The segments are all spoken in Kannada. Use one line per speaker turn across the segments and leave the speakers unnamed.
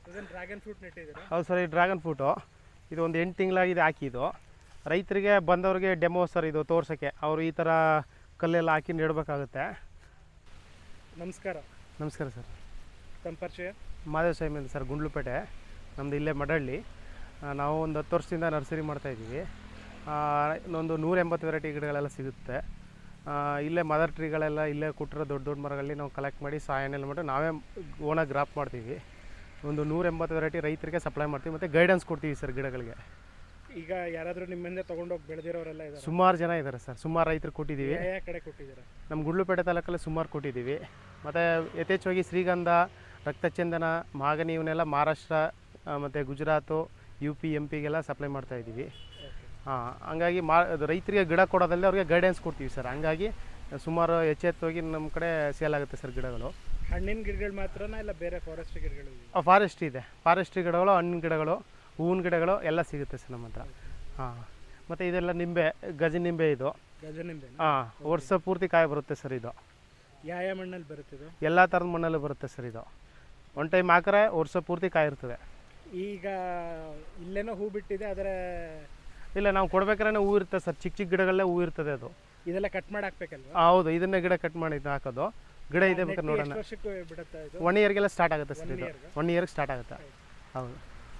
ಇದನ್ನು ಡ್ರ್ಯಾಗನ್ ಫ್ರೂಟ್ ನೆಟ್ಟಿದ್ದೀರಾ
ಹೌದು ಸರ್ ಈ ಡ್ರ್ಯಾಗನ್ ಫ್ರೂಟು ಇದು ಒಂದು ಎಂಟು ತಿಂಗಳಾಗಿದೆ ಹಾಕಿದ್ದು ರೈತರಿಗೆ ಬಂದವ್ರಿಗೆ ಡೆಮೋ ಸರ್ ಇದು ತೋರ್ಸೋಕ್ಕೆ ಅವರು ಈ ಥರ ಕಲ್ಲೆಲ್ಲ ಹಾಕಿ ನೆಡಬೇಕಾಗುತ್ತೆ
ನಮಸ್ಕಾರ
ನಮಸ್ಕಾರ ಸರ್
ತಮ್ಮ ಪರಿಚಯ
ಮಾದೇವ ಸ್ವಾಮಿ ಅಂತ ಸರ್ ಗುಂಡ್ಲುಪೇಟೆ ನಮ್ಮದು ಇಲ್ಲೇ ಮಡಳ್ಳಿ ಆ, ನಾವು ಒಂದು ಹತ್ತು ವರ್ಷದಿಂದ ನರ್ಸರಿ ಮಾಡ್ತಾಯಿದ್ದೀವಿ ಒಂದು ನೂರ ಎಂಬತ್ತು ವೆರೈಟಿ ಗಿಡಗಳೆಲ್ಲ ಸಿಗುತ್ತೆ ಆ, ಇಲ್ಲೇ ಮದರ್ ಟ್ರೀಗಳೆಲ್ಲ ಇಲ್ಲೇ ಕೊಟ್ಟಿರೋ ದೊಡ್ಡ ದೊಡ್ಡ ಮರಗಳಲ್ಲಿ ನಾವು ಕಲೆಕ್ಟ್ ಮಾಡಿ ಸಾಯನೆಲ್ಲ ಮಾಡಿ ನಾವೇ ಓನಾಗಿ ಗ್ರಾಪ್ ಮಾಡ್ತೀವಿ ಒಂದು ನೂರ ಎಂಬತ್ತು ವೆರೈಟಿ ರೈತರಿಗೆ ಸಪ್ಲೈ ಮಾಡ್ತೀವಿ ಮತ್ತು ಗೈಡೆನ್ಸ್ ಕೊಡ್ತೀವಿ ಸರ್ ಗಿಡಗಳಿಗೆ
ಈಗ ಯಾರಾದರೂ ನಿಮ್ಮಿಂದ ತೊಗೊಂಡೋಗಿ ಬೆಳೆದಿರೋರೆಲ್ಲ ಇದ್ದಾರೆ
ಸುಮಾರು ಜನ ಇದ್ದಾರೆ ಸರ್ ಸುಮಾರು ರೈತರು ಕೊಟ್ಟಿದ್ದೀವಿ
ಯಾವ ಕಡೆ ಕೊಟ್ಟಿದ್ದೀರಾ
ನಮ್ಮ ಗುಂಡ್ಲುಪೇಟೆ ತಾಲೂಕಲ್ಲಿ ಸುಮಾರು ಕೊಟ್ಟಿದ್ದೀವಿ ಮತ್ತು ಯಥೇಚ್ಛವಾಗಿ ಶ್ರೀಗಂಧ ರಕ್ತಚಂದನ ಮಾಗನಿ ಇವನ್ನೆಲ್ಲ ಮಹಾರಾಷ್ಟ್ರ ಮತ್ತು ಗುಜರಾತು ಯು ಪಿ ಎಮ್ ಪಿಗೆಲ್ಲ ಸಪ್ಲೈ ಮಾಡ್ತಾ ಇದ್ದೀವಿ ಹಾಂ ಹಂಗಾಗಿ ಮಾ ಅದು ರೈತರಿಗೆ ಗಿಡ ಕೊಡೋದಲ್ಲದೆ ಅವ್ರಿಗೆ ಗೈಡೆನ್ಸ್ ಕೊಡ್ತೀವಿ ಸರ್ ಹಂಗಾಗಿ ಸುಮಾರು ಎಚ್ಚೆತ್ತೋಗಿ ನಮ್ಮ ಕಡೆ ಸೇಲ್ ಆಗುತ್ತೆ ಸರ್ ಗಿಡಗಳು
ಹಣ್ಣಿನ ಗಿಡಗಳು ಮಾತ್ರನಾ ಇಲ್ಲ ಬೇರೆ ಫಾರೆಸ್ಟ್ ಗಿಡಗಳು ಇದೆಯಾ?
ಫಾರೆಸ್ಟ್ ಇದೆ ಫಾರೆಸ್ಟ್ರಿ ಗಿಡಗಳು ಹಣ್ಣಿನ ಗಿಡಗಳು ಹೂವಿನ ಗಿಡಗಳು ಎಲ್ಲ ಸಿಗುತ್ತೆ ಸರ್ ನಮ್ಮ ಹತ್ರ ಹಾಂ ಮತ್ತು ಇದೆಲ್ಲ ನಿಂಬೆ ಗಜ ನಿಂಬೆ ಇದು
ಗಜನಿಂಬೆನ
ಹಾಂ ವರ್ಷ ಪೂರ್ತಿ ಕಾಯಿ ಬರುತ್ತೆ ಸರ್ ಇದು
ಯಾವ ಯಾವ ಮಣ್ಣಲ್ಲಿ ಬರುತ್ತಿದ್ದು
ಎಲ್ಲ ಥರದ ಮಣ್ಣಲ್ಲೂ ಬರುತ್ತೆ ಸರ್ ಇದು ಒನ್ ಟೈಮ್ ಹಾಕಿದ್ರೆ ವರ್ಷ ಪೂರ್ತಿ ಕಾಯಿ ಇರ್ತದೆ
ಈಗ ಇಲ್ಲೇನೋ ಹೂ ಬಿಟ್ಟಿದೆ ಅದರ
ಇಲ್ಲ ನಾವು ಕೊಡ್ಬೇಕಾದ್ರೆ ಹೂ ಇರುತ್ತೆ ಸರ್ ಚಿಕ್ಕ ಚಿಕ್ಕ ಗಿಡಗಳಲ್ಲೇ ಹೂ ಇರ್ತದೆ ಅದು
ಇದೆಲ್ಲ ಕಟ್ ಮಾಡಿ ಹಾಕ್ಬೇಕಲ್ವಾ
ಆ, ಹೌದು ಇದನ್ನೇ ಗಿಡ ಕಟ್ ಮಾಡಿ ಇದು ಹಾಕೋದು ಗಿಡ ಇದೆ ಬೇಕಾದ್ರೆ
ನೆಟ್ಟಿ
ನೋಡೋಣ
ಎಷ್ಟು ವರ್ಷಕ್ಕೆ ಬಿಡುತ್ತಾ ಇದು
ಒನ್ ಇಯರ್ಗೆಲ್ಲ ಸ್ಟಾರ್ಟ್ ಆಗುತ್ತೆ ಸರ್
One
ಇದು
year-ಗ?
ಒನ್ ಇಯರ್ಗೆ ಸ್ಟಾರ್ಟ್ ಆಗುತ್ತೆ ಹೌದು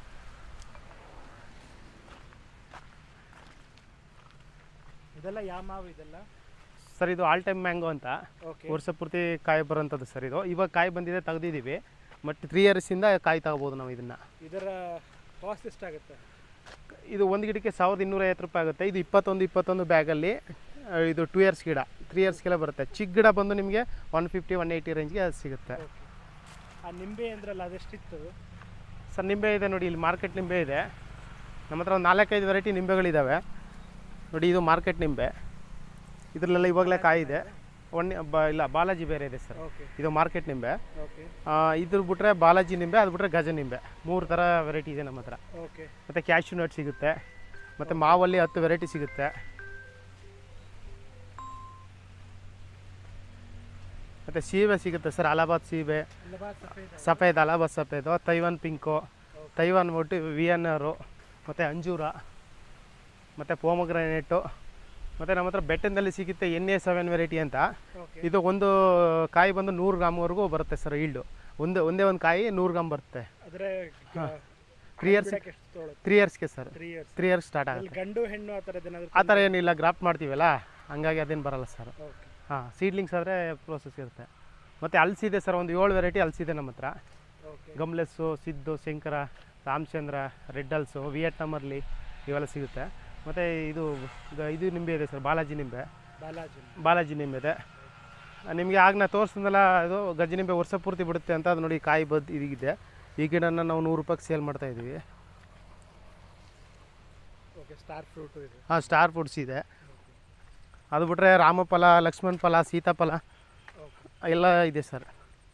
ಇದೆಲ್ಲ ಯಾವ ಮಾವು ಇದೆಲ್ಲ
ಸರ್ ಇದು ಆಲ್ ಟೈಮ್ ಮ್ಯಾಂಗೋ ಅಂತ
ಓಕೆ
ವರ್ಷ ಪೂರ್ತಿ ಕಾಯಿ ಬರೋಂಥದ್ದು ಸರ್ ಇದು ಇವಾಗ ಕಾಯಿ ಬಂದಿದೆ ತೆಗ್ದಿದ್ದೀವಿ ಬಟ್ ತ್ರೀ ಇಯರ್ಸಿಂದ ಕಾಯಿ ತಗೋಬೋದು ನಾವು ಇದನ್ನು
ಇದರ ಕಾಸ್ಟ್ ಎಷ್ಟಾಗುತ್ತೆ
ಇದು ಒಂದು ಗಿಡಕ್ಕೆ ಸಾವಿರದ ಇನ್ನೂರೈವತ್ತು ರೂಪಾಯಿ ಆಗುತ್ತೆ ಇದು ಇಪ್ಪತ್ತೊಂದು ಇಪ್ಪತ್ತೊಂದು ಬ್ಯಾಗಲ್ಲಿ ಆ, ಇದು ಟೂ ಇಯರ್ಸ್ ಗಿಡ ತ್ರೀ ಇಯರ್ಸ್ಗೆಲ್ಲ ಬರುತ್ತೆ ಚಿಕ್ಕ ಗಿಡ ಬಂದು ನಿಮಗೆ ಒನ್ ಫಿಫ್ಟಿ ಒನ್ ಏಯ್ಟಿ ರೇಂಜ್ಗೆ ಅದು ಸಿಗುತ್ತೆ
ಓಕೆ ಆ ನಿಂಬೆ ಅಂದ್ರಲ್ಲ ಅದೆಷ್ಟಿತ್ತು
ಸರ್ ನಿಂಬೆ ಇದೆ ನೋಡಿ ಇಲ್ಲಿ ಮಾರ್ಕೆಟ್ ನಿಂಬೆ ಇದೆ ನಮ್ಮ ಹತ್ರ ಒಂದು ನಾಲ್ಕೈದು ವೆರೈಟಿ ನಿಂಬೆಗಳಿದ್ದಾವೆ ನೋಡಿ ಇದು ಮಾರ್ಕೆಟ್ ನಿಂಬೆ ಇದರಲ್ಲೆಲ್ಲ ಇವಾಗಲೇ ಕಾಯಿ ಇದೆ ಒನ್ ಬ ಇಲ್ಲ ಬಾಲಾಜಿ ಬೇರೆ ಇದೆ ಸರ್
ಓಕೆ
ಇದು ಮಾರ್ಕೆಟ್ ನಿಂಬೆ
ಓಕೆ
ಆ, ಇದ್ರ ಬಿಟ್ರೆ ಬಾಲಾಜಿ ನಿಂಬೆ ಅದು ಬಿಟ್ರೆ ಗಜ ನಿಂಬೆ ಮೂರು ಥರ ವೆರೈಟಿ ಇದೆ ನಮ್ಮ ಹತ್ರ
ಓಕೆ
ಮತ್ತು ಕ್ಯಾಶ್ಯೂ ನಟ್ ಸಿಗುತ್ತೆ ಮತ್ತು ಮಾವಲ್ಲಿ ಹತ್ತು ವೆರೈಟಿ ಸಿಗುತ್ತೆ ಮತ್ತು ಸೀಬೆ ಸಿಗುತ್ತೆ ಸರ್ ಅಲಹಾಬಾದ್ ಸೀಬೆ
Allahabad Safed
Safed Allahabad Safed Taiwan pink Taiwan ಒಟ್ಟು ವಿ ಎನ್ ಆರು ಮತ್ತು ಅಂಜೂರ ಮತ್ತು ಪೋಮಗ್ರಾನೇಟು ಮತ್ತು ನಮ್ಮ ಹತ್ರ ಬೆಟ್ಟದಲ್ಲಿ ಸಿಗುತ್ತೆ ಎನ್ ಎ ಸೆವೆನ್ ವೆರೈಟಿ ಅಂತ
ಓಕೆ
ಇದು ಒಂದು ಕಾಯಿ ಬಂದು ನೂರು ಗ್ರಾಮ್ವರೆಗೂ ಬರುತ್ತೆ ಸರ್ ಈಲ್ಡು ಒಂದು ಒಂದೇ ಒಂದು ಕಾಯಿ ನೂರು ಗ್ರಾಮ್ ಬರುತ್ತೆ
ಆದರೆ
ತ್ರೀ ಇಯರ್ಸ್
ಎಷ್ಟು ತೊಗೊಳುತ್ತೆ
ತ್ರೀ ಇಯರ್ಸ್ಗೆ sir
three years
three years start
ಅಲ್ಲಿ
ಆಗುತ್ತೆ
ಗಂಡು ಹೆಣ್ಣು ಆ ಥರದ್ದು ಏನಾದರೂ
ಆ ಥರ ಏನಿಲ್ಲ ಗ್ರಾಫ್ಟ್ ಮಾಡ್ತೀವಲ್ಲ ಹಂಗಾಗಿ ಅದೇನು ಬರಲ್ಲ ಸರ್
ಓಕೆ
ಹಾಂ ಸೀಡ್ಲಿಂಗ್ಸ್ ಆದರೆ ಪ್ರೋಸೆಸ್ ಇರುತ್ತೆ ಮತ್ತು ಅಲ್ಸಿದೆ ಸರ್ ಒಂದು ಏಳು ವೆರೈಟಿ ಅಲ್ಸಿದೆ ನಮ್ಮ ಹತ್ರ
okay
gumless Siddu Shankara Ramachandra red ಅಲ್ಸು ವಿಯಟ್ನಾಮರ್ಲಿ ಇವೆಲ್ಲ ಸಿಗುತ್ತೆ ಮತ್ತು ಇದು ಗ- ಇದು ನಿಂಬೆ ಇದೆ ಸರ್ ಬಾಲಾಜಿ ನಿಂಬೆ
ಬಾಲಾಜಿ
ಬಾಲಾಜಿ ನಿಂಬೆ ಇದೆ ನಿಮಗೆ ಆಗ ನಾ ತೋರಿಸಿದ್ನಲ್ಲ ಅದು ಗಜ್ಜಿ ನಿಂಬೆ ವರ್ಷ ಪೂರ್ತಿ ಬಿಡುತ್ತೆ ಅಂತ ಅದು ನೋಡಿ ಕಾಯಿ ಬದ್ ಇದಿದೆ ಈ ಗಿಡನ ನಾವು ನೂರು ರೂಪಾಯಿಗೆ ಸೇಲ್ ಮಾಡ್ತಾ ಇದ್ದೀವಿ
ಓಕೆ ಸ್ಟಾರ್ ಫ್ರೂಟು ಇದೆ
ಹಾಂ ಸ್ಟಾರ್ ಫುಡ್ಸ್ ಇದೆ ಅದು ಬಿಟ್ರೆ ರಾಮಫಲ ಲಕ್ಷ್ಮಣ ಫಲ ಸೀತಾಫಲ
ಓಕೆ
ಎಲ್ಲ ಇದೆ ಸರ್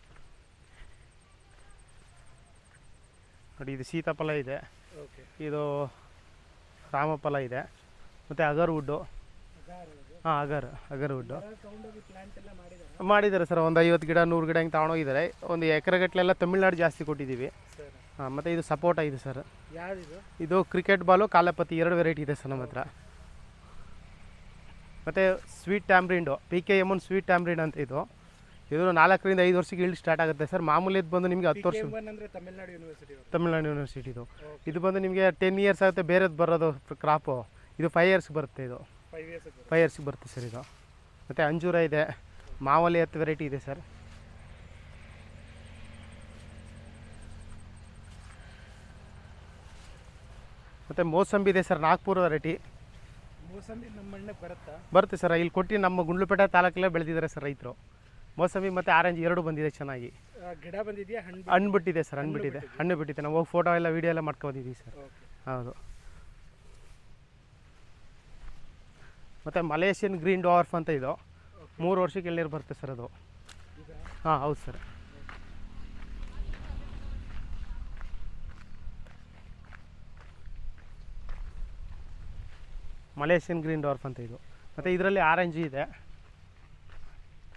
ನೋಡಿ ಇದು ಸೀತಾಫಲ ಇದೆ
ಓಕೆ
ಇದು ರಾಮಫಲ ಇದೆ ಮತ್ತು ಅಗರ್ವುಡ್ಡು ಹಾಂ ಅಗರ್ ಅಗರ್ವುಡ್ಡು
ತಗೊಂಡೋಗಿ ಪ್ಲಾಂಟ್ ಎಲ್ಲ ಮಾಡಿದ್ದಾರೆ
ಮಾಡಿದ್ದಾರೆ ಸರ್ ಒಂದು ಐವತ್ತು ಗಿಡ ನೂರು ಗಿಡ ಹಿಂಗೆ ತಗೊಂಡೋಗಿದ್ದಾರೆ ಒಂದು ಎಕರೆಗಟ್ಟಲೆಲ್ಲ ತಮಿಳ್ನಾಡು ಜಾಸ್ತಿ ಕೊಟ್ಟಿದ್ದೀವಿ
ಸರ್
ಹಾಂ ಮತ್ತು ಇದು ಸಪೋಟ ಇದೆ ಸರ್
ಯಾವ್ದಿದು
ಇದು ಕ್ರಿಕೆಟ್ ಬಾಲು ಕಾಲಪತಿ ಎರಡು ವೆರೈಟಿ ಇದೆ ಸರ್ ನಮ್ಮ ಹತ್ರ ಮತ್ತು sweet tamarind P K M one sweet tamarind ಅಂತ ಇದು ಇದು ನಾಲ್ಕರಿಂದ ಐದು ವರ್ಷಕ್ಕೆ ಇಳ್ದು ಸ್ಟಾರ್ಟ್ ಆಗುತ್ತೆ ಸರ್ ಮಾಮೂಲಿದು ಬಂದು ನಿಮಗೆ ಹತ್ತು ವರ್ಷ
ಒನ್ ಅಂದರೆ ತಮಿಳ್ನಾಡು ಯೂನಿವರ್ಸಿಟಿ ಅವರು
ತಮಿಳ್ನಾಡು ಯೂನಿವರ್ಸಿಟಿದು
ಓಕೆ
ಇದು ಬಂದು ನಿಮಗೆ ಟೆನ್ ಇಯರ್ಸ್ ಆಗುತ್ತೆ ಬೇರೆದು ಬರೋದು ಕ್ರಾಪು ಇದು ಫೈವ್ ಇಯರ್ಸ್ ಬರುತ್ತೆ ಇದು
ಫೈವ್ ಇಯರ್ಸ್
ಫೈವ್ ಇಯರ್ಸ್ಗೆ ಬರುತ್ತೆ ಸರ್ ಇದು ಮತ್ತು ಅಂಜೂರ ಇದೆ ಮಾವಲ್ಲಿ ಹತ್ತು ವೆರೈಟಿ ಇದೆ ಸರ್ ಮತ್ತು ಮೋಸಂಬಿ ಇದೆ ಸರ್ ನಾಗ್ಪುರ ವೆರೈಟಿ
ಮೂಸಂಬಿ ನಮ್ಮ ಮಣ್ಣಕ್ಕೆ ಬರುತ್ತಾ
ಬರುತ್ತೆ ಸರ್ ಇಲ್ಲಿ ಕೊಟ್ಟು ನಮ್ಮ ಗುಂಡ್ಲುಪೇಟೆ ತಾಲೂಕಲ್ಲೇ ಬೆಳೆದಿದ್ದಾರೆ ಸರ್ ರೈತರು ಮೋಸಂಬಿ ಮತ್ತು ಆರೆಂಜ್ ಎರಡು ಬಂದಿದೆ ಚೆನ್ನಾಗಿ
ಆ, ಗಿಡ ಬಂದಿದೆಯಾ ಹಣ್ಣು
ಹಣ್ಣು ಬಿಟ್ಟಿದೆ ಸರ್ ಹಣ್ಣು ಬಿಟ್ಟಿದೆ ಹಣ್ಣು ಬಿಟ್ಟಿದೆ ನಾವು ಹೋಗಿ ಫೋಟೋ ಎಲ್ಲ ವೀಡಿಯೋ ಎಲ್ಲ ಮಾಡ್ಕೊಂಡಿದ್ದೀವಿ ಸರ್
ಓಕೆ
ಹೌದು ಮತ್ತು ಮಲೇಷಿಯನ್ ಗ್ರೀನ್ ಡಾರ್ಫ್ ಅಂತ ಇದು ಮೂರು ವರ್ಷಕ್ಕೆ ಎಳ್ನೀರು ಬರುತ್ತೆ ಸರ್ ಅದು
ಇದಾ
ಹಾಂ ಹೌದು ಸರ್ ಮಲೇಷಿಯನ್ ಗ್ರೀನ್ ಡಾರ್ಫ್ ಅಂತ ಇದು ಮತ್ತು ಇದರಲ್ಲಿ ಆರೆಂಜ್ ಇದೆ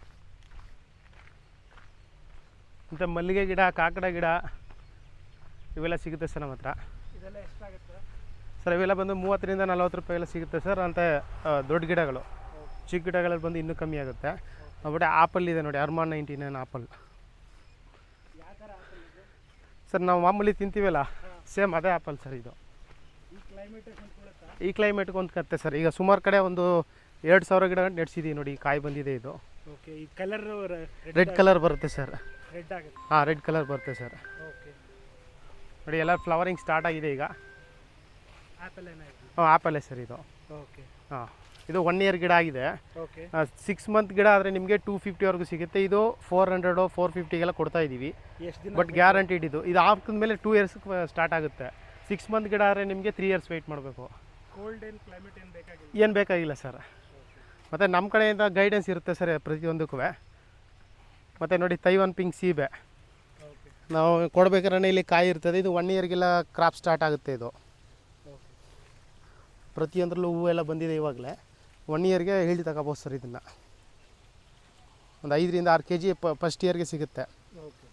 ಮತ್ತು ಮಲ್ಲಿಗೆ ಗಿಡ ಕಾಕಡ ಗಿಡ ಇವೆಲ್ಲ ಸಿಗುತ್ತೆ ಸರ್ ನಮ್ಮ ಹತ್ರ
ಇದೆಲ್ಲ ಎಷ್ಟಾಗುತ್ತೆ
ಸರ್ ಇವೆಲ್ಲ ಬಂದು ಮೂವತ್ತರಿಂದ ನಲ್ವತ್ತು ರೂಪಾಯಿ ಎಲ್ಲ ಸಿಗುತ್ತೆ ಸರ್ ಅಂತ ದೊಡ್ಡ ಗಿಡಗಳು ಚಿಕ್ಕ ಗಿಡಗಳಲ್ಲಿ ಬಂದು ಇನ್ನೂ ಕಮ್ಮಿ ಆಗುತ್ತೆ ಬಟ್ ಆಪಲ್ ಇದೆ ನೋಡಿ ಅರ್ಮಾನ್ ನೈಂಟಿ ನೈನ್ ಆಪಲ್
ಯಾವ ಥರ ಆಪಲ್ ಇದು
ಸರ್ ನಾವು ಮಾಮೂಲಿ ತಿಂತೀವಲ್ಲ ಸೇಮ್ ಅದೇ ಆಪಲ್ ಸರ್ ಇದು
ಈ ಕ್ಲೈಮೇಟ್ ಹೊಂದ್ಕೊಳುತ್ತಾ
ಈ ಕ್ಲೈಮೇಟ್ಗೆ ಹೊಂದ್ಕತ್ತೆ ಸರ್ ಈಗ ಸುಮಾರು ಕಡೆ ಒಂದು ಎರಡು ಸಾವಿರ ಗಿಡ ನೆಡ್ಸಿದ್ದೀವಿ ನೋಡಿ ಕಾಯಿ ಬಂದಿದೆ ಇದು
ಓಕೆ ಈ ಕಲರ್
ರೆಡ್ ಕಲರ್ ಬರುತ್ತೆ ಸರ್
ರೆಡ್ ಆಗುತ್ತೆ
ಹಾಂ ರೆಡ್ ಕಲರ್ ಬರುತ್ತೆ ಸರ್
ಓಕೆ
ನೋಡಿ ಎಲ್ಲ ಫ್ಲವರಿಂಗ್ ಸ್ಟಾರ್ಟ್ ಆಗಿದೆ ಈಗ
ಆಪಲ್ ಏನಾಯ್ತು
ಹಾಂ ಆಪಲ್ಲೇ ಸರ್ ಇದು
ಓಕೆ
ಹಾಂ ಇದು ಒನ್ ಇಯರ್ ಗಿಡ ಆಗಿದೆ
ಓಕೆ
ಸಿಕ್ಸ್ ಮಂತ್ ಗಿಡ ಆದರೆ ನಿಮಗೆ ಟೂ ಫಿಫ್ಟಿವರೆಗೂ ಸಿಗುತ್ತೆ ಇದು ಫೋರ್ ಹಂಡ್ರೆಡು ಫೋರ್ ಫಿಫ್ಟಿಗೆಲ್ಲ ಕೊಡ್ತಾ ಇದ್ದೀವಿ
ಎಷ್ಟು ದಿನ
ಬಟ್ ಗ್ಯಾರಂಟಿಡ್ ಇದು ಇದು ಹಾಕಿದ ಮೇಲೆ ಟೂ ಇಯರ್ಸ್ ಸ್ಟಾರ್ಟ್ ಆಗುತ್ತೆ ಸಿಕ್ಸ್ ಮಂತ್ ಗಿಡ ಆದರೆ ನಿಮಗೆ ತ್ರೀ ಇಯರ್ಸ್ ವೆಯ್ಟ್ ಮಾಡಬೇಕು
ಕೋಲ್ಡ್ ಏನು ಕ್ಲೈಮೇಟ್ ಏನು ಬೇಕಾಗಿಲ್ಲ
ಏನು ಬೇಕಾಗಿಲ್ಲ ಸರ್ ಮತ್ತು ನಮ್ಮ ಕಡೆಯಿಂದ ಗೈಡೆನ್ಸ್ ಇರುತ್ತೆ ಸರ್ ಪ್ರತಿಯೊಂದಕ್ಕೂ ಮತ್ತು ನೋಡಿ ತೈವಾನ್ ಪಿಂಕ್ ಸೀಬೆ
ಓಕೆ
ನಾವು ಕೊಡ್ಬೇಕಾದ್ರೆ ಇಲ್ಲಿ ಕಾಯಿ ಇರ್ತದೆ ಇದು ಒನ್ ಇಯರ್ಗೆಲ್ಲ ಕ್ರಾಪ್ ಸ್ಟಾರ್ಟ್ ಆಗುತ್ತೆ ಇದು
ಓಕೆ
ಪ್ರತಿಯೊಂದರಲ್ಲೂ ಹೂವು ಎಲ್ಲ ಬಂದಿದೆ ಇವಾಗಲೇ ಒನ್ ಇಯರ್ಗೆ ಹೇಳಿ ತಗೋಬೋದು ಸರ್ ಇದನ್ನು ಒಂದು ಐದರಿಂದ ಆರು ಕೆ ಜಿ ಫಸ್ಟ್ ಇಯರ್ಗೆ ಸಿಗುತ್ತೆ
ಓಕೆ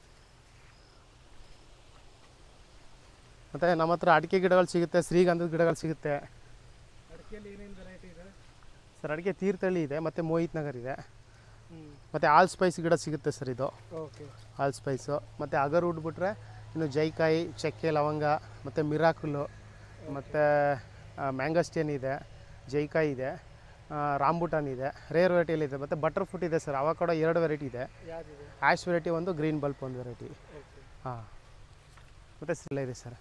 ಮತ್ತು ನಮ್ಮ ಹತ್ರ ಅಡಿಕೆ ಗಿಡಗಳು ಸಿಗುತ್ತೆ ಶ್ರೀಗಂಧದ ಗಿಡಗಳು ಸಿಗುತ್ತೆ
ಅಡಿಕೆಯಲ್ಲಿ ಏನೇನು ವೆರೈಟಿ ಇದೆ
ಸರ್ ಅಡಿಕೆ ತೀರ್ಥಹಳ್ಳಿ ಇದೆ ಮತ್ತು ಮೋಹಿತ್ ನಗರ್ ಇದೆ
ಹ್ಞೂ
ಮತ್ತು ಆಲ್ ಸ್ಪೈಸ್ ಗಿಡ ಸಿಗುತ್ತೆ ಸರ್ ಇದು
ಓಕೆ
ಆಲ್ ಸ್ಪೈಸು ಮತ್ತು ಅಗರ್ ಬಿಟ್ರೆ ಇನ್ನು ಜೈಕಾಯಿ ಚಕ್ಕೆ ಲವಂಗ ಮತ್ತು ಮಿರಾಕುಲು ಮತ್ತು ಮ್ಯಾಂಗಸ್ಟೇನ್ ಇದೆ ಜೈಕಾಯಿ ಇದೆ ಆ, ರಾಂಬುಟಾನ್ ಇದೆ ರೇರ್ ವೆರೈಟಿಯಲ್ಲಿ ಇದೆ ಮತ್ತು ಬಟರ್ ಫ್ರೂಟ್ ಇದೆ ಸರ್ ಅವಾಗ ಕೂಡ ಎರಡು ವೆರೈಟಿ ಇದೆ
ಯಾವುದಿದೆ
ಆ್ಯಶ್ ವೆರೈಟಿ ಒಂದು ಗ್ರೀನ್ ಬಲ್ಪ್ ಒಂದು ವೆರೈಟಿ
ಓಕೆ
ಹಾಂ ಮತ್ತು ಸಿಲ್ಲ ಇದೆ ಸರ್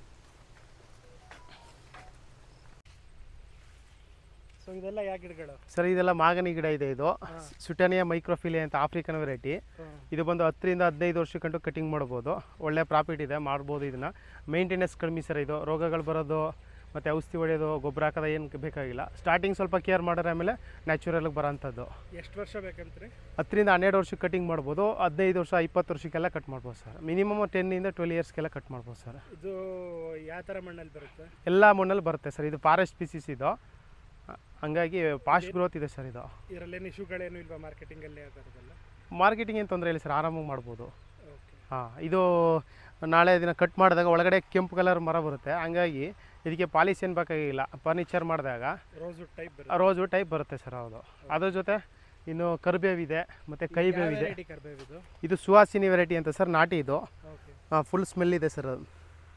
ಸೊ ಇದೆಲ್ಲ ಯಾವ ಗಿಡಗಳು
ಸರ್ ಇದೆಲ್ಲ ಮಾಗನಿ ಗಿಡ ಇದೆ ಇದು ಸುಟನಿಯಾ ಮೈಕ್ರೋಫಿಲಿ ಅಂತ ಆಫ್ರಿಕನ್ ವೆರೈಟಿ
ಹಾಂ
ಇದು ಬಂದು ಹತ್ತರಿಂದ ಹದಿನೈದು ವರ್ಷಕ್ಕಂಟು ಕಟಿಂಗ್ ಮಾಡ್ಬೋದು ಒಳ್ಳೆ ಪ್ರಾಫಿಟ್ ಇದೆ ಮಾಡ್ಬೋದು ಇದನ್ನು ಮೇಂಟೆನೆನ್ಸ್ ಕಡಿಮೆ ಸರ್ ಇದು ರೋಗಗಳು ಬರೋದು ಮತ್ತು ಔಷಧಿ ಹೊಡೆಯೋದು ಗೊಬ್ಬರ ಹಾಕೋದು ಏನು ಬೇಕಾಗಿಲ್ಲ ಸ್ಟಾರ್ಟಿಂಗ್ ಸ್ವಲ್ಪ ಕೇರ್ ಮಾಡಿದ್ರೆ ಆಮೇಲೆ ನ್ಯಾಚುರಲ್ಗೆ ಬರೋಂಥದ್ದು
ಎಷ್ಟು ವರ್ಷ ಬೇಕಂತ್ರಿ
ಹತ್ತರಿಂದ ಹನ್ನೆರಡು ವರ್ಷಕ್ಕೆ ಕಟಿಂಗ್ ಮಾಡ್ಬೋದು ಹದಿನೈದು ವರ್ಷ ಇಪ್ಪತ್ತು ವರ್ಷಕ್ಕೆಲ್ಲ ಕಟ್ ಮಾಡ್ಬೋದು ಸರ್ ಮಿನಿಮಮ್ ಟೆನ್ನಿಂದ ಟ್ವೆಲ್ ಇಯರ್ಸ್ಗೆಲ್ಲ ಕಟ್ ಮಾಡ್ಬೋದು ಸರ್
ಇದು ಯಾವ ಥರ ಮಣ್ಣಲ್ಲಿ ಬರುತ್ತೆ
ಎಲ್ಲ ಮಣ್ಣಲ್ಲಿ ಬರುತ್ತೆ ಸರ್ ಇದು ಫಾರೆಸ್ಟ್ ಸ್ಪೀಸೀಸ್ ಇದು ಹ- ಹಂಗಾಗಿ ಫಾಸ್ಟ್ ಗ್ರೋತ್ ಇದೆ ಸರ್ ಇದು
ಇದರಲ್ಲೇನು ಇಶ್ಯೂಗಳೇನು ಇಲ್ವಾ ಮಾರ್ಕೆಟಿಂಗಲ್ಲಿ ಆ ಥರದ್ದೆಲ್ಲ
ಮಾರ್ಕೆಟಿಂಗ್ ಏನು ತೊಂದರೆ ಇಲ್ಲ ಸರ್ ಆರಾಮಾಗಿ ಮಾಡ್ಬೋದು
ಓಕೆ
ಹಾಂ ಇದು ನಾಳೆ ದಿನ ಕಟ್ ಮಾಡಿದಾಗ ಒಳಗಡೆ ಕೆಂಪು ಕಲರ್ ಮರ ಬರುತ್ತೆ ಹಂಗಾಗಿ ಇದಕ್ಕೆ ಪಾಲಿಶ್ ಏನು ಬೇಕಾಗಿಲ್ಲ ಫರ್ನಿಚರ್ ಮಾಡಿದಾಗ
ರೋಸು ಟೈಪ್ ಬರುತ್ತೆ
ರೋಜು ಟೈಪ್ ಬರುತ್ತೆ ಸರ್ ಹೌದು ಅದ್ರ ಜೊತೆ ಇನ್ನು ಕರಿಬೇವಿದೆ ಮತ್ತು ಕೈಬೇವಿದೆ
ವೆರೈಟಿ ಕರ್ಬೇವಿದು
ಇದು ಸುವಾಸಿನಿ ವೆರೈಟಿ ಅಂತ ಸರ್ ನಾಟಿ ಇದು
ಓಕೆ
ಫುಲ್ ಸ್ಮೆಲ್ ಇದೆ ಸರ್ ಅದು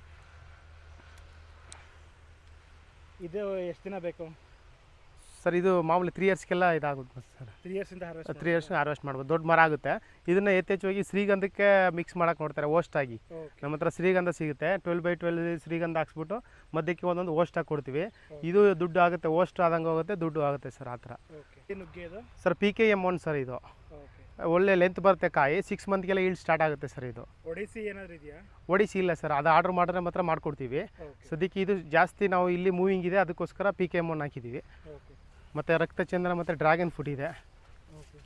ಇದು ಎಷ್ಟು ದಿನ ಬೇಕು
ಸರ್ ಇದು ಮಾಮೂಲಿ ತ್ರೀ ಇಯರ್ಸ್ಗೆಲ್ಲ ಇದಾಗುತ್ತೆ ಸರ್
ತ್ರೀ ಇಯರ್ಸಿಂದ ಹಾರ್ವೆಸ್ಟ್
ತ್ರೀ ಇಯರ್ಸ್ ಹಾರ್ವೆಸ್ಟ್ ಮಾಡ್ಬೋದು ದೊಡ್ಡ ಮರ ಆಗುತ್ತೆ ಇದನ್ನು ಯಥೇಚ್ಛವಾಗಿ ಶ್ರೀಗಂಧಕ್ಕೆ ಮಿಕ್ಸ್ ಮಾಡಕ್ಕೆ ನೋಡ್ತಾರೆ ಓಸ್ಟ್ ಆಗಿ
ಓಕೆ
ನಮ್ಮ ಹತ್ರ ಶ್ರೀಗಂಧ ಸಿಗುತ್ತೆ ಟ್ವೆಲ್ ಬೈ ಟ್ವೆಲ್ ಶ್ರೀಗಂಧ ಹಾಕ್ಸ್ಬಿಟ್ಟು ಮಧ್ಯಕ್ಕೆ ಒಂದೊಂದು ಓಸ್ಟ್ ಹಾಕಿ ಕೊಡ್ತೀವಿ ಇದು ದುಡ್ಡು ಆಗುತ್ತೆ ಓಸ್ಟ್ ಆದಂಗೆ ಹೋಗುತ್ತೆ ದುಡ್ಡು ಆಗುತ್ತೆ ಸರ್ ಆ ಥರ
ಓಕೆ ನುಗ್ಗೆ ಇದು
sir P K M one sir ಇದು
ಓಕೆ
ಒಳ್ಳೆ ಲೆಂತ್ ಬರುತ್ತೆ ಕಾಯಿ ಸಿಕ್ಸ್ ಮಂತ್ಗೆಲ್ಲ ಈಲ್ಡ್ ಸ್ಟಾರ್ಟ್ ಆಗುತ್ತೆ ಸರ್ ಇದು
ಒಡಿಸಿ ಏನಾದ್ರು ಇದೆಯಾ
ಒಡಿಸಿ ಇಲ್ಲ ಸರ್ ಅದು ಆರ್ಡ್ರ್ ಮಾಡಿದ್ರೆ ಮಾತ್ರ ಮಾಡ್ಕೊಡ್ತೀವಿ
ಓಕೆ
ಸದ್ಯಕ್ಕೆ ಇದು ಜಾಸ್ತಿ ನಾವು ಇಲ್ಲಿ ಮೂವಿಂಗ್ ಇದೆ ಅದಕ್ಕೋಸ್ಕರ ಪಿ ಕೆ ಎಮ್ ಒನ್ ಹಾಕಿದ್ದೀವಿ
ಓಕೆ
ಮತ್ತು ರಕ್ತಚಂದನ ಮತ್ತು ಡ್ರ್ಯಾಗನ್ ಫುಡ್ ಇದೆ
ಓಕೆ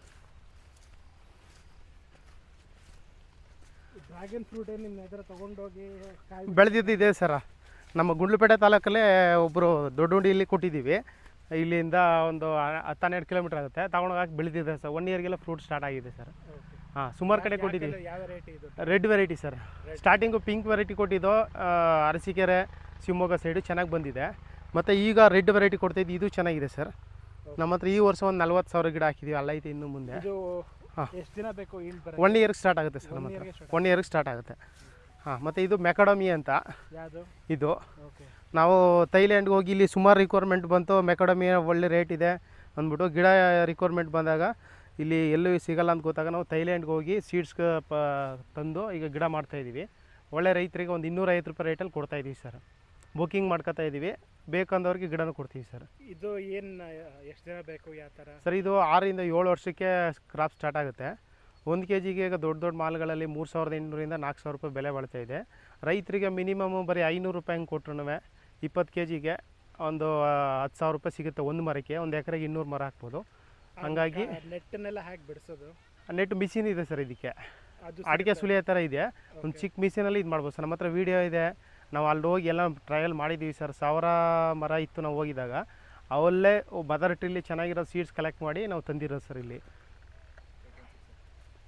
ಡ್ರ್ಯಾಗನ್ ಫ್ರೂಟ್ ನಿಮ್ಮ ಎದುರು ತೊಗೊಂಡೋಗಿ ಕಾಯಿ
ಬೆಳೆದಿದ್ದಿದೆ ಸರ್ ನಮ್ಮ ಗುಂಡ್ಲುಪೇಟೆ ತಾಲೂಕಲ್ಲೇ ಒಬ್ಬರು ದೊಡ್ಡ ಕೊಟ್ಟಿದ್ದೀವಿ ಇಲ್ಲಿಂದ ಒಂದು ಹ- ಹತ್ತು ಹನ್ನೆರಡು ಕಿಲೋಮೀಟ್ರ್ ಆಗುತ್ತೆ ತಗೊಂಡೋಗಿ ಬೆಳೆದಿದೆ ಸರ್ ಒನ್ ಇಯರ್ಗೆಲ್ಲ ಫ್ರೂಟ್ ಸ್ಟಾರ್ಟ್ ಆಗಿದೆ ಸರ್
ಓಕೆ
ಹಾಂ ಸುಮಾರು ಕಡೆ ಕೊಟ್ಟಿದ್ದೀವಿ
ಯಾವ ವೆರೈಟಿ ಇದು
red variety sir starting pink variety ಕೊಟ್ಟಿದ್ದು ಆ, ಅರಸೀಕೆರೆ ಶಿವಮೊಗ್ಗ ಸೈಡು ಚೆನ್ನಾಗಿ ಬಂದಿದೆ ಮತ್ತು ಈಗ ರೆಡ್ ವೆರೈಟಿ ಕೊಡ್ತಾಯಿದ್ದು ಇದು ಚೆನ್ನಾಗಿದೆ ಸರ್ ನಮ್ಮ ಹತ್ರ ಈ ವರ್ಷ ಒಂದು ನಲ್ವತ್ತು ಸಾವಿರ ಗಿಡ ಹಾಕಿದ್ದೀವಿ ಅಲ್ಲ ಐತೆ ಇನ್ನು ಮುಂದೆ
ಇದು
ಹಾ.
ಎಷ್ಟು ದಿನ ಬೇಕು ಈಲ್ಡ್ ಬರ
ಒನ್ ಇಯರ್ಗೆ ಸ್ಟಾರ್ಟ್ ಆಗುತ್ತೆ ಸರ್ ನಮ್ಮ
One
ಹತ್ರ
year ಗೆ start
ಒನ್ ಇಯರ್ಗೆ ಸ್ಟಾರ್ಟ್ ಆಗುತ್ತೆ ಹಾಂ ಮತ್ತು ಇದು ಮೆಕಡಮಿ ಅಂತ
ಯಾವುದು
ಇದು
ಓಕೆ
ನಾವು ಥೈಲ್ಯಾಂಡ್ಗೆ ಹೋಗಿ ಇಲ್ಲಿ ಸುಮಾರು ರಿಕ್ವೈರ್ಮೆಂಟ್ ಬಂತು ಮೆಕಡಮಿ ಒಳ್ಳೆ ರೇಟ್ ಇದೆ ಅಂದ್ಬಿಟ್ಟು ಗಿಡ ರಿಕ್ವೈರ್ಮೆಂಟ್ ಬಂದಾಗ ಇಲ್ಲಿ ಎಲ್ಲೂ ಸಿಗಲ್ಲ ಅಂತ ಗೊತ್ತಾಗ ನಾವು ಥೈಲ್ಯಾಂಡ್ಗೆ ಹೋಗಿ ಸೀಡ್ಸ್ ಪ ತಂದು ಈಗ ಗಿಡ ಮಾಡ್ತಾಯಿದ್ದೀವಿ ಒಳ್ಳೆ ರೈತರಿಗೆ ಒಂದು ಇನ್ನೂರೈವತ್ತು ರೂಪಾಯಿ ರೇಟಲ್ಲಿ ಕೊಡ್ತಾಯಿದ್ದೀವಿ ಸರ್ ಬುಕ್ಕಿಂಗ್ ಮಾಡ್ಕೊತಾ ಇದ್ದೀವಿ ಬೇಕಂದವ್ರಿಗೆ ಗಿಡನೂ ಕೊಡ್ತೀವಿ ಸರ್
ಇದು ಏನು ಎಷ್ಟು ದಿನ ಬೇಕು ಯಾವ ಥರ
ಸರ್ ಇದು ಆರರಿಂದ ಏಳು ವರ್ಷಕ್ಕೆ ಕ್ರಾಪ್ ಸ್ಟಾರ್ಟ್ ಆಗುತ್ತೆ ಒಂದು ಕೆ ಜಿಗೆ ಈಗ ದೊಡ್ಡ ದೊಡ್ಡ ಮಾಲ್ಗಳಲ್ಲಿ ಮೂರು ಸಾವಿರದ ಎಂಟುನೂರಿಂದ ನಾಲ್ಕು ಸಾವಿರ ರೂಪಾಯಿ ಬೆಲೆ ಬಾಳ್ತಾ ಇದೆ ರೈತರಿಗೆ ಮಿನಿಮಮ್ ಬರೀ ಐನೂರು ರೂಪಾಯಿ ಹಂಗೆ ಕೊಟ್ರು ಇಪ್ಪತ್ತು ಕೆ ಜಿಗೆ ಒಂದು ಆ, ಹತ್ತು ಸಾವಿರ ರೂಪಾಯಿ ಸಿಗುತ್ತೆ ಒಂದು ಮರಕ್ಕೆ ಒಂದು ಎಕರೆಗೆ ಇನ್ನೂರು ಮರ ಹಾಕ್ಬೋದು ಹಂಗಾಗಿ
ನೆಟ್ಟನ್ನೆಲ್ಲ ಹಾಕಿ ಬಿಡಿಸೋದು
ನೆಟ್ ಮಿಷಿನ್ ಇದೆ ಸರ್ ಇದಕ್ಕೆ
ಅದು
ಅಡಿಕೆ ಸುಲಿಯೋ ಥರ ಇದೆ ಒಂದು ಚಿಕ್ಕ ಮಿಷಿನಲ್ಲಿ ಇದು ಮಾಡ್ಬೋದು ಸರ್ ನಮ್ಮ ಹತ್ರ ವೀಡಿಯೋ ಇದೆ ನಾವು ಅಲ್ಲಿ ಹೋಗಿ ಎಲ್ಲ ಟ್ರಯಲ್ ಮಾಡಿದ್ದೀವಿ ಸರ್ ಸಾವಿರ ಮರ ಇತ್ತು ನಾವು ಹೋಗಿದಾಗ ಅವಲ್ಲೇ ಮದರ್ ಟ್ರಿಲ್ಲಿ ಚೆನ್ನಾಗಿರೋ ಸೀಡ್ಸ್ ಕಲೆಕ್ಟ್ ಮಾಡಿ ನಾವು ತಂದಿರೋದು ಸರ್ ಇಲ್ಲಿ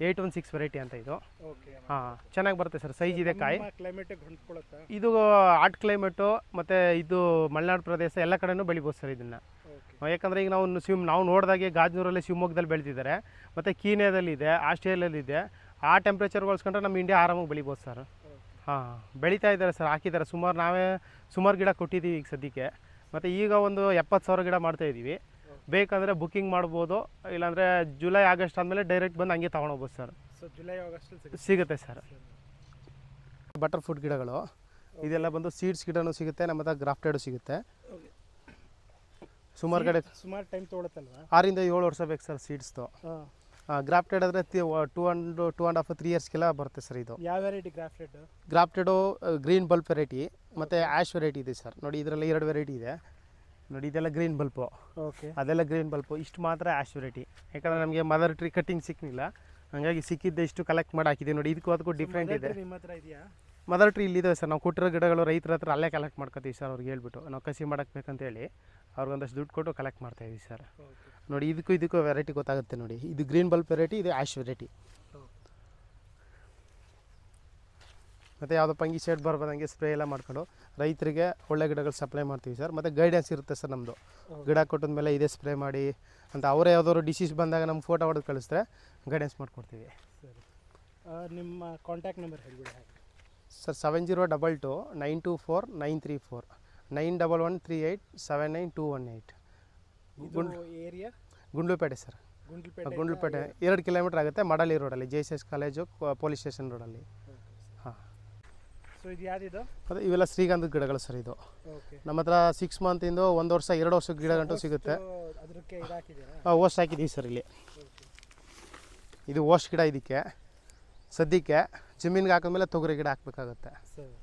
ಏಯ್ಟ್ ಒನ್ ಸಿಕ್ಸ್ ವೆರೈಟಿ ಅಂತ ಇದು
ಓಕೆ
ಹಾಂ ಚೆನ್ನಾಗಿ ಬರುತ್ತೆ ಸರ್ ಸೈಜ್ ಇದೆ ಕಾಯಿ
ಕ್ಲೈಮೇಟಿಗೆ ಹೊಂದ್ಕೊಳುತ್ತಾ
ಇದು ಹಾಟ್ ಕ್ಲೈಮೇಟು ಮತ್ತು ಇದು ಮಲೆನಾಡು ಪ್ರದೇಶ ಎಲ್ಲ ಕಡೆನೂ ಬೆಳಿಬೋದು ಸರ್ ಇದನ್ನು
ಓಕೆ
ಯಾಕಂದರೆ ಈಗ ನಾವು ಶಿವ್ ನಾವು ನೋಡಿದಾಗೆ ಗಾಜನೂರಲ್ಲಿ ಶಿವಮೊಗ್ಗದಲ್ಲಿ ಬೆಳೆದಿದ್ದಾರೆ ಮತ್ತು ಕೀನ್ಯಾದಲ್ಲಿದೆ ಆಸ್ಟ್ರೇಲಿಯಾದಲ್ಲಿದೆ ಆ ಟೆಂಪ್ರೇಚರ್ ಹೋಲ್ಸ್ಕೊಂಡ್ರೆ ನಮ್ಮ ಇಂಡಿಯಾ ಆರಾಮಾಗಿ ಬೆಳಿಬೋದು ಸರ್ ಹಾಂ ಬೆಳೀತಾ ಇದ್ದಾರೆ ಸರ್ ಹಾಕಿದ್ದಾರೆ ಸುಮಾರು ನಾವೇ ಸುಮಾರು ಗಿಡ ಕೊಟ್ಟಿದ್ದೀವಿ ಈಗ ಸದ್ಯಕ್ಕೆ ಮತ್ತು ಈಗ ಒಂದು ಎಪ್ಪತ್ತು ಸಾವಿರ ಗಿಡ ಮಾಡ್ತಾಯಿದ್ದೀವಿ ಬೇಕಂದರೆ ಬುಕ್ಕಿಂಗ್ ಮಾಡ್ಬೋದು ಇಲ್ಲಾಂದರೆ ಜುಲೈ ಆಗಸ್ಟ್ ಆದಮೇಲೆ ಡೈರೆಕ್ಟ್ ಬಂದು ಹಂಗೆ ತೊಗೊಂಡೋಗ್ಬೋದು ಸರ್
ಸೊ ಜುಲೈ ಆಗಸ್ಟಲ್ಲಿ ಸಿಗುತ್ತೆ
ಸಿಗುತ್ತೆ ಸರ್ ಬಟರ್ ಫ್ರೂಟ್ ಗಿಡಗಳು ಇದೆಲ್ಲ ಬಂದು ಸೀಡ್ಸ್ ಗಿಡನೂ ಸಿಗುತ್ತೆ ನಮ್ಮ ಹತ್ರ ಗ್ರಾಫ್ಟೆಡು ಸಿಗುತ್ತೆ ಸುಮಾರು ಕಡೆ
ಸುಮಾರು ಟೈಮ್ ತೊಗೊಳುತ್ತಲ್ವಾ
ಆರಿಂದ ಏಳು ವರ್ಷ ಬೇಕು ಸರ್ ಸೀಡ್ಸ್ದು
ಹಾಂ
ಗ್ರಾಫ್ಟೆಡ್ ಆದರೆ two and two and half three ಇಯರ್ಸ್ಗೆಲ್ಲ ಬರುತ್ತೆ ಸರ್ ಇದು
ಯಾವ variety grafted
grafted green bulb variety ಮತ್ತು ಆ್ಯಶ್ ವೆರೈಟಿ ಇದೆ ಸರ್ ನೋಡಿ ಇದರಲ್ಲಿ ಎರಡು ವೆರೈಟಿ ಇದೆ ನೋಡಿ ಇದೆಲ್ಲ ಗ್ರೀನ್ ಬಲ್ಪು
ಓಕೆ
ಅದೆಲ್ಲ ಗ್ರೀನ್ ಬಲ್ಪು ಇಷ್ಟು ಮಾತ್ರ ಆ್ಯಶ್ ವೆರೈಟಿ ಯಾಕಂದರೆ ನಮಗೆ ಮದರ್ ಟ್ರೀ ಕಟ್ಟಿಂಗ್ ಸಿಕ್ಕಿಲ್ಲ ಹಾಗಾಗಿ ಸಿಕ್ಕಿದ್ದೆ ಇಷ್ಟು ಕಲೆಕ್ಟ್ ಮಾಡಿ ಹಾಕಿದ್ದೀವಿ ನೋಡಿ ಇದಕ್ಕೂ ಅದಕ್ಕೂ ಡಿಫ್ರೆಂಟ್ ಇದೆ
ನಿಮ್ಮ ಹತ್ರ ಇದೆಯಾ
ಮದರ್ ಟ್ರೀ ಇಲ್ಲಿದೆ ಸರ್ ನಾವು ಕೊಟ್ಟಿರೋ ಗಿಡಗಳು ರೈತರ ಹತ್ರ ಅಲ್ಲೇ ಕಲೆಕ್ಟ್ ಮಾಡ್ಕೊತೀವಿ ಸರ್ ಅವ್ರಿಗೆ ಹೇಳ್ಬಿಟ್ಟು ನಾವು ಕಸಿ ಮಾಡಕ್ಕೆ ಬೇಕಂತೇಳಿ ಅವ್ರಿಗೊಂದಷ್ಟು ದುಡ್ಡು ಕೊಟ್ಟು ಕಲೆಕ್ಟ್ ಮಾಡ್ತಾ ಇದೀವಿ ಸರ್
ಓಕೆ
ನೋಡಿ ಇದಕ್ಕೂ ಇದಕ್ಕೂ ವೆರೈಟಿ ಗೊತ್ತಾಗುತ್ತೆ ನೋಡಿ ಇದು ಗ್ರೀನ್ ಬಲ್ಪ್ ವೆರೈಟಿ ಇದು ಆ್ಯಶ್ ವೆರೈಟಿ ಮತ್ತು ಯಾವುದೋ ಪಂಗಿ ಶೇಡ್ ಬರ್ಬಂದಂಗೆ ಸ್ಪ್ರೇ ಎಲ್ಲ ಮಾಡ್ಕೊಂಡು ರೈತರಿಗೆ ಒಳ್ಳೆ ಗಿಡಗಳು ಸಪ್ಲೈ ಮಾಡ್ತೀವಿ ಸರ್ ಮತ್ತು ಗೈಡೆನ್ಸ್ ಇರುತ್ತೆ ಸರ್ ನಮ್ಮದು ಗಿಡ ಕೊಟ್ಟಿದ ಮೇಲೆ ಇದೇ ಸ್ಪ್ರೇ ಮಾಡಿ ಅಂತ ಅವರೇ ಯಾವ್ದಾದ್ರು ಡಿಸೀಸ್ ಬಂದಾಗ ನಮ್ಗೆ ಫೋಟೋ ಹೊಡೆದು ಕಳಿಸಿದ್ರೆ ಗೈಡೆನ್ಸ್ ಮಾಡಿಕೊಡ್ತೀವಿ
ಸರಿ ಆ, ನಿಮ್ಮ ಕಾಂಟ್ಯಾಕ್ಟ್ ನಂಬರ್ ಹೇಳ್ಬಿಡಿ ಹಾಗೆ
sir seven zero double two nine two four nine three four nine double one three eight seven nine two one eight
ಇದು ಏರಿಯಾ
ಗುಂಡ್ಲುಪೇಟೆ ಸರ್
ಗುಂಡ್ಲುಪೇಟೆ
ಗುಂಡ್ಲುಪೇಟೆ ಎರಡು ಕಿಲೋಮೀಟ್ರ್ ಆಗುತ್ತೆ ಮಡಲಿ ರೋಡಲ್ಲಿ J S S college police station ರೋಡಲ್ಲಿ ಹಾಂ
ಸೊ ಇದು ಯಾವ್ದಿದು
ಅದು ಇವೆಲ್ಲ ಶ್ರೀಗಂಧದ ಗಿಡಗಳು ಸರ್ ಇದು
ಓಕೆ
ನಮ್ಮ ಹತ್ರ ಸಿಕ್ಸ್ ಮಂತಿಂದು ಒಂದು ವರ್ಷ ಎರಡು ವರ್ಷದ ಗಿಡ ಗಂಟು ಸಿಗುತ್ತೆ
ಅದಕ್ಕೆ ಇದು ಹಾಕಿದ್ದೀರಾ
ಓಸ್ಟ್ ಹಾಕಿದ್ದೀವಿ ಸರ್ ಇಲ್ಲಿ ಇದು ಓಸ್ಟ್ ಗಿಡ ಇದಕ್ಕೆ ಸದ್ಯಕ್ಕೆ ಜಮೀನ್ಗೆ ಹಾಕಿದ್ಮೇಲೆ ತೊಗರಿ ಗಿಡ ಹಾಕ್ಬೇಕಾಗುತ್ತೆ
ಸರಿ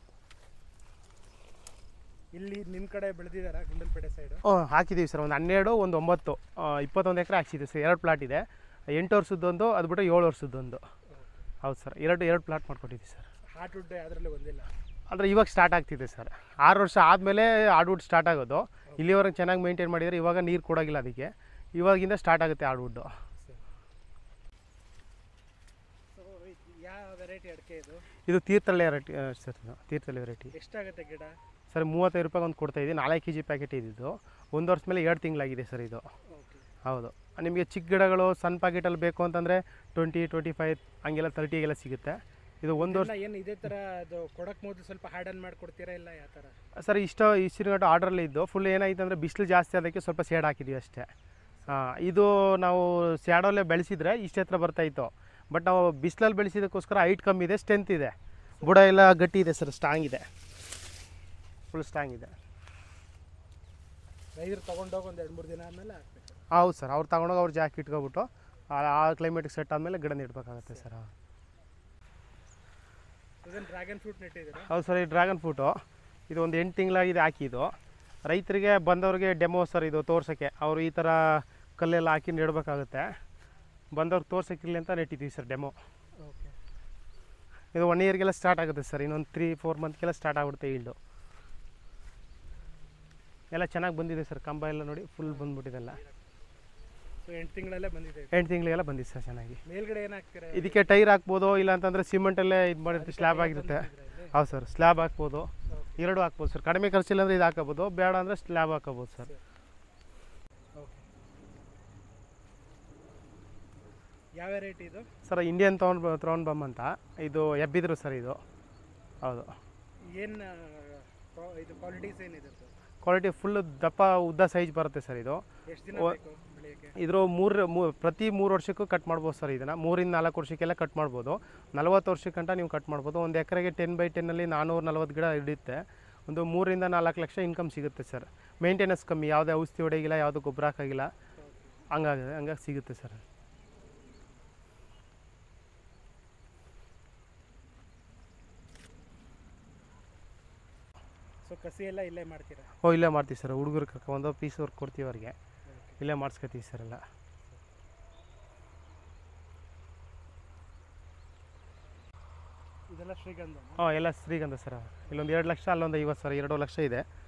ಇಲ್ಲಿ ನಿಮ್ಮ ಕಡೆ ಬೆಳೆದಿದ್ದಾರಾ ಗುಂಡಲ್ಪೇಟೆ ಸೈಡು
ಹ್ಞೂ ಹಾಕಿದ್ದೀವಿ ಸರ್ ಒಂದು ಹನ್ನೆರಡು ಒಂದು ಒಂಬತ್ತು ಆ, ಇಪ್ಪತ್ತೊಂದು ಎಕರೆ ಹಾಕ್ಸಿದ್ದೀವಿ ಸರ್ ಎರಡು ಪ್ಲಾಟ್ ಇದೆ ಎಂಟು ವರ್ಷದ್ದೊಂದು ಅದು ಬಿಟ್ಟು ಏಳು ವರ್ಷದ್ದೊಂದು ಹೌದು ಸರ್ ಎರಡು ಎರಡು ಪ್ಲಾಟ್ ಮಾಡ್ಕೊಟ್ಟಿದ್ದೀವಿ ಸರ್
ಹಾರ್ಟ್ ವುಡ್ ಅದರಲ್ಲೂ ಬಂದಿಲ್ಲ
ಅಂದರೆ ಇವಾಗ ಸ್ಟಾರ್ಟ್ ಆಗ್ತಿದೆ ಸರ್ ಆರು ವರ್ಷ ಆದಮೇಲೆ ಆಡ್ವುಡ್ ಸ್ಟಾರ್ಟ್ ಆಗೋದು ಇಲ್ಲಿವರೆಗೆ ಚೆನ್ನಾಗಿ ಮೇಂಟೈನ್ ಮಾಡಿದರೆ ಇವಾಗ ನೀರು ಕೊಡೋಗಿಲ್ಲ ಅದಕ್ಕೆ ಇವಾಗಿಂದ ಸ್ಟಾರ್ಟ್ ಆಗುತ್ತೆ ಆಡ್ವುಡ್ಡು
ಸರಿ ಸೊ ಯಾವ ವೆರೈಟಿ ಅಡಿಕೆ ಇದು
ಇದು ತೀರ್ಥಳ್ಳಿ ವೆರೈಟಿ ಸರ್ ಇದು ತೀರ್ಥಳ್ಳಿ ವೆರೈಟಿ
ಎಷ್ಟಾಗುತ್ತೆ ಗಿಡ
ಸರ್ ಮೂವತ್ತೈದು ರೂಪಾಯಿ ಒಂದು ಕೊಡ್ತಾ ಇದ್ದೀವಿ ನಾಲ್ಕು ಕೆ ಜಿ ಪ್ಯಾಕೆಟ್ ಇದ್ದಿದ್ದು ಒಂದು ವರ್ಷ ಮೇಲೆ ಎರಡು ತಿಂಗಳಾಗಿದೆ ಸರ್ ಇದು
ಓಕೆ
ಹೌದು ನಿಮಗೆ ಚಿಕ್ಕ ಗಿಡಗಳು ಸಣ್ಣ ಪ್ಯಾಕೆಟಲ್ಲಿ ಬೇಕು ಅಂತಂದರೆ ಟ್ವೆಂಟಿ ಟ್ವೆಂಟಿ ಫೈವ್ ಹಂಗೆಲ್ಲ ತರ್ಟಿಗೆಲ್ಲ ಸಿಗುತ್ತೆ ಇದು ಒಂದು ವರ್ಷ
ಏನು ಇದೇ ಥರ ಅದು ಕೊಡಕ್ಕೆ ಮೊದಲು ಸ್ವಲ್ಪ ಹಾರ್ಡನ್ ಮಾಡಿಕೊಡ್ತೀರಾ ಇಲ್ಲ ಯಾವ ಥರ
ಸರ್ ಇಷ್ಟ ಇಷ್ಟಿನ ಆರ್ಡ್ರಲ್ಲಿ ಇದ್ದು ಫುಲ್ ಏನಾಯ್ತು ಅಂದರೆ ಬಿಸಿಲು ಜಾಸ್ತಿ ಅದಕ್ಕೆ ಸ್ವಲ್ಪ ಶೇಡ್ ಹಾಕಿದ್ದೀವಿ ಅಷ್ಟೇ ಹಾಂ ಇದು ನಾವು ಸ್ಯಾಡೋಲ್ಲೇ ಬೆಳೆಸಿದ್ರೆ ಇಷ್ಟು ಹತ್ರ ಬರ್ತಾಯಿತ್ತು ಬಟ್ ನಾವು ಬಿಸಿಲಲ್ಲಿ ಬೆಳೆಸಿದಕ್ಕೋಸ್ಕರ ಹೈಟ್ ಕಮ್ಮಿ ಇದೆ ಸ್ಟ್ರೆಂತ್ ಇದೆ ಬುಡ ಎಲ್ಲ ಗಟ್ಟಿ ಇದೆ ಸರ್ ಸ್ಟ್ರಾಂಗ್ ಇದೆ ಫುಲ್ ಸ್ಟ್ರಾಂಗ್ ಇದೆ
ರೈತರು ತೊಗೊಂಡೋಗಿ ಒಂದು ಎರಡು ಮೂರು ದಿನ ಆದಮೇಲೆ ಹಾಕ್ಬೇಕು
ಹೌದು ಸರ್ ಅವ್ರು ತಗೊಂಡೋಗಿ ಅವ್ರು ಜಾಕ್ ಇಟ್ಕೊಬಿಟ್ಟು ಆ- ಆ ಕ್ಲೈಮೇಟಿಗೆ ಸೆಟ್ ಆದಮೇಲೆ ಗಿಡ ನೆಡ್ಬೇಕಾಗುತ್ತೆ ಸರ್
ಇದನ್ನು ಡ್ರ್ಯಾಗನ್ ಫ್ರೂಟ್ ನೆಟ್ಟಿದ್ದೀರಾ
ಹೌದು ಸರ್ ಈ ಡ್ರ್ಯಾಗನ್ ಫ್ರೂಟು ಇದು ಒಂದು ಎಂಟು ತಿಂಗಳಾಗಿದೆ ಹಾಕಿದ್ದು ರೈತರಿಗೆ ಬಂದವ್ರಿಗೆ ಡೆಮೋ ಸರ್ ಇದು ತೋರ್ಸೋಕ್ಕೆ ಅವರು ಈ ಥರ ಕಲ್ಲೆಲ್ಲ ಹಾಕಿ ನೆಡಬೇಕಾಗುತ್ತೆ ಬಂದವ್ರಿಗೆ ತೋರ್ಸೋಕ್ಕಿರಲಿ ಅಂತ ನೆಟ್ಟಿದ್ದೀವಿ ಸರ್ ಡೆಮೋ
ಓಕೆ
ಇದು ಒನ್ ಇಯರ್ಗೆಲ್ಲ ಸ್ಟಾರ್ಟ್ ಆಗುತ್ತೆ ಸರ್ ಇನ್ನೊಂದು ತ್ರೀ ಫೋರ್ ಮಂತ್ಗೆಲ್ಲ ಸ್ಟಾರ್ಟ್ ಆಗ್ಬಿಡುತ್ತೆ ಈಲ್ಡು ಎಲ್ಲ ಚೆನ್ನಾಗಿ ಬಂದಿದೆ ಸರ್ ಕಂಬ ಎಲ್ಲ ನೋಡಿ ಫುಲ್ ಬಂದ್ಬಿಟ್ಟಿದೆಲ್ಲ
ಸೊ ಎಂಟು ತಿಂಗಳಲ್ಲೇ ಬಂದಿದೆ ಇದು.
ಎಂಟು ತಿಂಗಳಿಗೆಲ್ಲ ಬಂದಿದೆ ಸರ್ ಚೆನ್ನಾಗಿ
ಮೇಲ್ಗಡೆ ಏನು ಹಾಕ್ತೀರಾ
ಇದಕ್ಕೆ ಟೈರ್ ಹಾಕ್ಬೋದು ಇಲ್ಲ ಅಂತಂದರೆ ಸಿಮೆಂಟಲ್ಲೇ ಇದು ಮಾಡಿರ್ತೀವಿ ಸ್ಲ್ಯಾಬ್ ಆಗಿರುತ್ತೆ ಹೌದು ಸರ್ ಸ್ಲ್ಯಾಬ್ ಹಾಕ್ಬೋದು ಎರಡು ಹಾಕ್ಬೋದು ಸರ್ ಕಡಿಮೆ ಖರ್ಚಿಲ್ಲ ಅಂದರೆ ಇದು ಹಾಕೋಬೋದು ಬೇಡ ಅಂದರೆ ಸ್ಲ್ಯಾಬ್ ಹಾಕೋಬೋದು ಸರ್
ಓಕೆ ಯಾವ ವೆರೈಟಿ ಇದು
ಸರ್ ಇಂಡಿಯನ್ ತೌನ್ ತ್ರೋನ್ ಬಮ್ ಅಂತ ಇದು ಎಬ್ಬಿದ್ರು ಸರ್ ಇದು ಹೌದು
ಏನು ಇದು ಕ್ವಾಲಿಟೀಸ್ ಏನಿದೆ ಸರ್
ಕ್ವಾಲಿಟಿ ಫುಲ್ ದಪ್ಪ ಉದ್ದ ಸೈಜ್ ಬರುತ್ತೆ ಸರ್ ಇದು
ಎಷ್ಟು ದಿನ
ಓ-
ಬೇಕು ಬೆಳೆಯೋಕ್ಕೆ
ಇದ್ರ ಮೂರು ಮೂ ಪ್ರತಿ ಮೂರು ವರ್ಷಕ್ಕೂ ಕಟ್ ಮಾಡ್ಬೋದು ಸರ್ ಇದನ್ನು ಮೂರಿಂದ ನಾಲ್ಕು ವರ್ಷಕ್ಕೆಲ್ಲ ಕಟ್ ಮಾಡ್ಬೋದು ನಲ್ವತ್ತು ವರ್ಷಕ್ಕಂಟ ನೀವು ಕಟ್ ಮಾಡ್ಬೋದು ಒಂದು ಎಕರೆಗೆ ಟೆನ್ ಬೈ ಟೆನ್ನಲ್ಲಿ ನಾನ್ನೂರು ನಲ್ವತ್ತು ಗಿಡ ಹಿಡಿಯುತ್ತೆ ಒಂದು ಮೂರಿಂದ ನಾಲ್ಕು ಲಕ್ಷ ಇನ್ಕಮ್ ಸಿಗುತ್ತೆ ಸರ್ ಮೇಂಟೆನೆನ್ಸ್ ಕಮ್ಮಿ ಯಾವುದೇ ಔಷಧಿ ಹೊಡೆಗಿಲ್ಲ ಯಾವುದೂ ಗೊಬ್ಬರ ಹಾಕಾಗಿಲ್ಲ ಹಂಗಾಗಿ ಹಂಗಾಗಿ ಸಿಗುತ್ತೆ ಸರ್
ಸೊ ಕಸಿ ಎಲ್ಲ ಇಲ್ಲೇ ಮಾಡ್ತೀರಾ
ಓ ಇಲ್ಲೇ ಮಾಡ್ತೀವಿ ಸರ್ ಹುಡುಗರು ಕರ್ಕೊಂಡು ಪೀಸ್ ವರ್ಕ್ ಕೊಡ್ತೀವಿ ಅವ್ರಿಗೆ ಇಲ್ಲೇ ಮಾಡಿಸ್ಕೊತೀವಿ ಸರ್ ಎಲ್ಲ
ಇದೆಲ್ಲ ಶ್ರೀಗಂಧ
ಹಾಂ ಎಲ್ಲ ಶ್ರೀಗಂಧ ಸರ್ ಇಲ್ಲೊಂದು ಎರಡು ಲಕ್ಷ ಅಲ್ಲೊಂದು ಐವತ್ತು ಸರ್ ಎರಡು ಲಕ್ಷ ಇದೆ